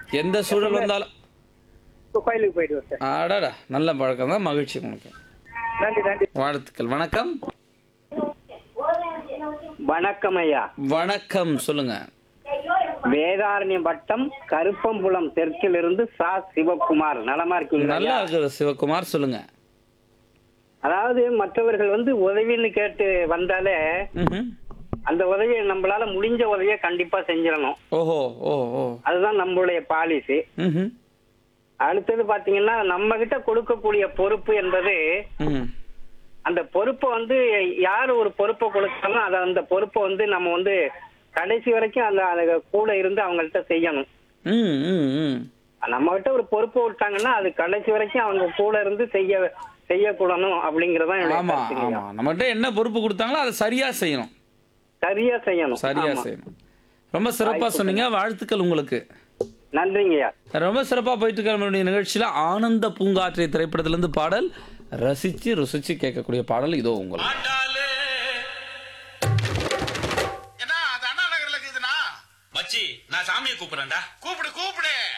எந்த சூழல் வந்தாலும் இப்போ கோயிலுக்கு போயிடுவோம் சார் அடடா நல்ல பழக்கம் தான் மகிழ்ச்சி உங்களுக்கு நன்றி நன்றி வாழ்த்துக்கள் வணக்கம் வணக்கம் ஐயா வணக்கம் சொல்லுங்க வேதாரண்யம் வட்டம் கருப்பம்புலம் தெற்கிலிருந்து சா சிவகுமார் நலமா இருக்கீங்களா நல்லா ஐயா? இருக்குது சிவகுமார் சொல்லுங்க அதாவது மற்றவர்கள் வந்து உதவின்னு கேட்டு வந்தாலே ம்ஹும். அந்த உதவியை நம்மளால முடிஞ்ச உதவியை கண்டிப்பா செஞ்சிடணும் ஓஹோ ஓ ஓ அதுதான் நம்மளுடைய பாலிசி ம்ஹும். அடுத்தது பாத்தீங்கன்னா நம்ம கிட்ட கொடுக்கக்கூடிய பொறுப்பு என்பது ம் அந்த பொறுப்பை வந்து யார் ஒரு பொறுப்பை கொடுத்தாலும் அதை அந்த பொறுப்பை வந்து நம்ம வந்து கடைசி வரைக்கும் அந்த அது கூட இருந்து அவங்கள்ட்ட செய்யணும் ம் ம் ம் நம்ம கிட்ட ஒரு பொறுப்பு விட்டாங்கன்னா அது கடைசி வரைக்கும் அவங்க கூட இருந்து செய்ய செய்யக்கூடணும் அப்படிங்கறதான் என்னுடைய ஆமா கருத்துங்க ஐயா. ஆமா நம்மகிட்ட என்ன பொறுப்பு கொடுத்தாங்களோ அதை சரியா செய்யணும் சரியா செய்யணும் சரியா ஆமா. செய்யணும் ரொம்ப சிறப்பா சொன்னீங்க வாழ்த்துக்கள் உங்களுக்கு நன்றிங்கய்யா ரொம்ப சிறப்பா போயிட்டு இருக்க நம்மளுடைய நிகழ்ச்சியில ஆனந்த பூங்காற்றை திரைப்படத்துல இருந்து பாடல் ரசிச்சு ருசிச்சு கேட்கக்கூடிய பாடல் இதோ உங்களுக்கு ஆண்டாளு என்ன அது அண்ணா நகர்ல இருக்குதுண்ணா மச்சி நான் சாமியை கூப்பிடுறேன்டா கூப்பிடு கூப்பிடு